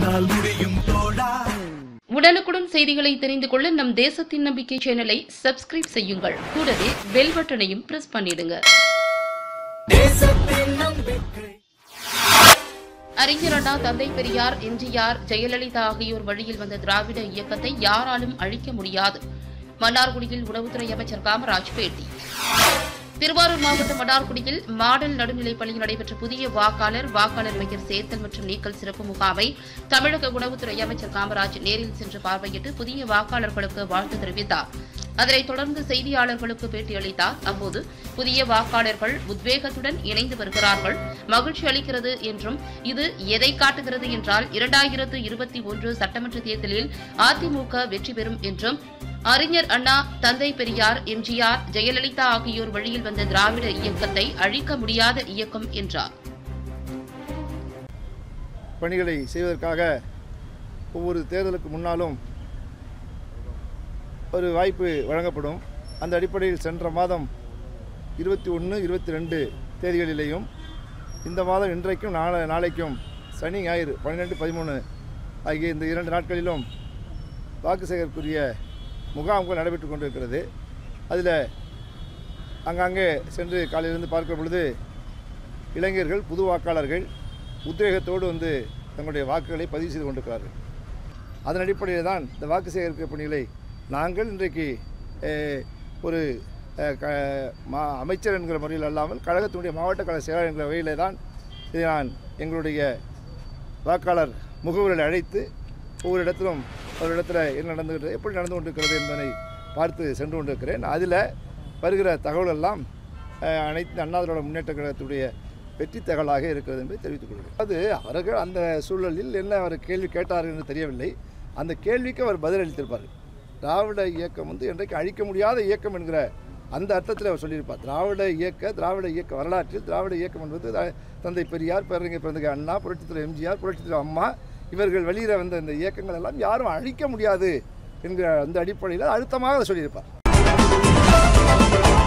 உன்னால் முடியும் தோழா உடனுக்குடன் செய்திகளை தெரிந்து கொள்ள நம் தேசத்தின் நம்பிக்கை சேனலை சப்ஸ்கிரைப் செய்யுங்கள் கூடவே பெல் பட்டனையும் பிரஸ் பண்ணிடுங்க தேசத்தின் நம்பிக்கை அறிஞர் அண்ணா தந்தை பெரியார் எம்ஜிஆர் ஜெயலலிதா ஆகியோர் வழியில் வந்த திராவிட இயக்கத்தை யாராலும் அழிக்க முடியாது மன்னார்குடியில் உணவுத்துறை அமைச்சர் காமராஜ் பேட்டி திருவாரூர் மாவட்டம் மன்னார்குடியில் மாடல் நடுநிலைப் பள்ளியில் நடைபெற்ற புதிய வாக்காளர் வாக்காளர் பெயர் சேர்த்தல் மற்றும் நீக்கல் சிறப்பு முகாமை தமிழக உணவுத்துறை அமைச்சர் காமராஜ் நேரில் சென்று பார்வையிட்டு புதிய வாக்காளர்களுக்கு வாழ்த்து தெரிவித்தார் அதனைத் தொடர்ந்து செய்தியாளர்களுக்கு பேட்டியளித்தார் அப்போது புதிய வாக்காளர்கள் உத்வேகத்துடன் இணைந்து வருகிறார்கள் மகிழ்ச்சி அளிக்கிறது என்றும் இது எதை காட்டுகிறது என்றால் இரண்டாயிரத்து இருபத்தி ஒன்று சட்டமன்ற தேர்தலில் அதிமுக வெற்றி பெறும் என்றும் அறிஞர் அண்ணா தந்தை பெரியார் எம்ஜிஆர் ஜெயலலிதா ஆகியோர் வழியில் வந்த திராவிட இயக்கத்தை அழிக்க முடியாத இயக்கம் என்றார் பணிகளை செய்வதற்காக ஒவ்வொரு தேர்தலுக்கு முன்னாலும் ஒரு வாய்ப்பு வழங்கப்படும் அந்த அடிப்படையில் சென்ற மாதம் இருபத்தி ஒன்று இருபத்தி ரெண்டு தேதிகளிலேயும் இந்த மாதம் இன்றைக்கும் நாளை நாளைக்கும் சனி ஞாயிறு பன்னிரெண்டு பதிமூணு ஆகிய இந்த இரண்டு நாட்களிலும் வாக்கு சேகரிப்புரிய முகாம்கள் நடைபெற்று கொண்டிருக்கிறது அதில் அங்கங்கே சென்று காலையிலிருந்து பார்க்கிற பொழுது இளைஞர்கள் புது வாக்காளர்கள் உத்வேகத்தோடு வந்து தங்களுடைய வாக்குகளை பதிவு செய்து கொண்டிருக்கிறார்கள் அதன் அடிப்படையில் தான் இந்த வாக்கு சேகரிப்பு பணிகளை நாங்கள் இன்றைக்கு அஹ், ஒரு அஹ், க மா அமைச்சர் என்கிற முறையில் அல்லாமல் கழகத்தினுடைய மாவட்ட கழக செயலாளர் என்கிற வகையிலே தான் இதை நான் எங்களுடைய வாக்காளர் முகவர்களை அழைத்து ஒவ்வொரு இடத்திலும் ஒரு இடத்துல என்ன நடந்துகிட்டு எப்படி நடந்து கொண்டிருக்கிறது என்பதை பார்த்து சென்று கொண்டிருக்கிறேன் அதில் வருகிற தகவல் எல்லாம் அஹ், அனைத்து அண்ணா திராவிட முன்னேற்ற கழகத்துடைய வெற்றி தகவலாக இருக்கிறது என்பதை தெரிவித்துக் கொள்கிறேன் அது அவர்கள் அந்த சூழலில் என்ன அவர் கேள்வி கேட்டார் என்று தெரியவில்லை அந்த கேள்விக்கு அவர் பதிலளித்திருப்பார் திராவிட இயக்கம் வந்து இன்றைக்கு அழிக்க முடியாத இயக்கம் என்கிற அந்த அர்த்தத்தில் அவர் சொல்லியிருப்பார் திராவிட இயக்க திராவிட இயக்க வரலாற்றில் திராவிட இயக்கம் என்பது த- தந்தை பெரியார் பேரறிஞர் பிறந்தக அண்ணா புரட்சித்துறை எம்ஜிஆர் புரட்சித்துறை அம்மா இவர்கள் வெளியில வந்த இந்த இயக்கங்கள் எல்லாம் யாரும் அழிக்க முடியாது என்கிற அந்த அடிப்படையில் அழுத்தமாக அதை சொல்லியிருப்பார்